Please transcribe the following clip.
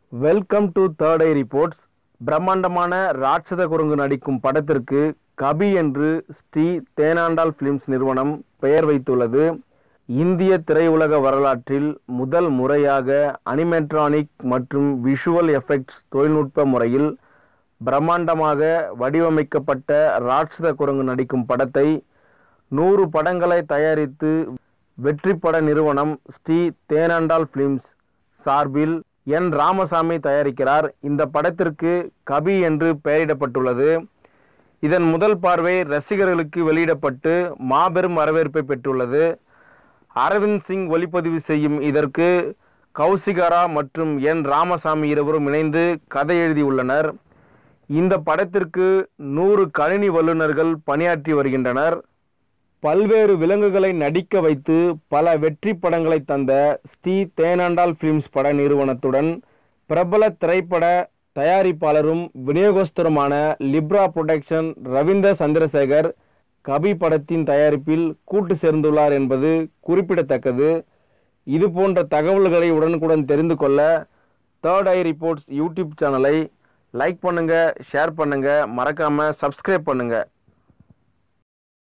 welcome to third eye reports பிரம்மாண்டமான ராட்சத குரங்கு நடிக்கும் படத்திற்கு கபி என்று ஸ்ரீ தேனாண்டாள் பிலிம்ஸ் நிறுவனம் பெயர் வைத்துள்ளது இந்திய திரையுலக வரலாற்றில் முதல் முறையாக அனிமெட்ரானிக் மற்றும் விஷுவல் எஃபெக்ட்ஸ் தொழில்நுட்ப முறையில் பிரம்மாண்டமாக வடிவமைக்கப்பட்ட ராட்சத குரங்கு நடிக்கும் படத்தை நூறு படங்களை தயாரித்து வெற்றி பட நிறுவனம் ஸ்ரீ தேனாண்டாள் பிலிம்ஸ் சார்பில் என் ராமசாமி தயாரிக்கிறார் இந்த படத்திற்கு கபி என்று பெயரிடப்பட்டுள்ளது இதன் முதல் பார்வை ரசிகர்களுக்கு வெளியிடப்பட்டு மாபெரும் வரவேற்பை பெற்றுள்ளது அரவிந்த் சிங் ஒளிப்பதிவு செய்யும் இதற்கு கௌசிகரா மற்றும் என் ராமசாமி இருவரும் இணைந்து கதை எழுதியுள்ளனர் இந்த படத்திற்கு நூறு கணினி வல்லுநர்கள் பணியாற்றி வருகின்றனர் பல்வேறு விலங்குகளை நடிக்க வைத்து பல வெற்றி படங்களை தந்த ஸ்ரீ தேனாண்டாள் பிலிம்ஸ் பட நிறுவனத்துடன் பிரபல திரைப்பட தயாரிப்பாளரும் விநியோகஸ்தருமான லிப்ரா புரொடக்ஷன் ரவீந்தர் சந்திரசேகர் கபி படத்தின் தயாரிப்பில் கூட்டு சேர்ந்துள்ளார் என்பது குறிப்பிடத்தக்கது இது போன்ற தகவல்களை உடனுக்குடன் தெரிந்து கொள்ள தேர்ட் ஐ ரிப்போர்ட்ஸ் யூடியூப் சேனலை லைக் பண்ணுங்க ஷேர் பண்ணுங்க மறக்காம சப்ஸ்கிரைப் பண்ணுங்க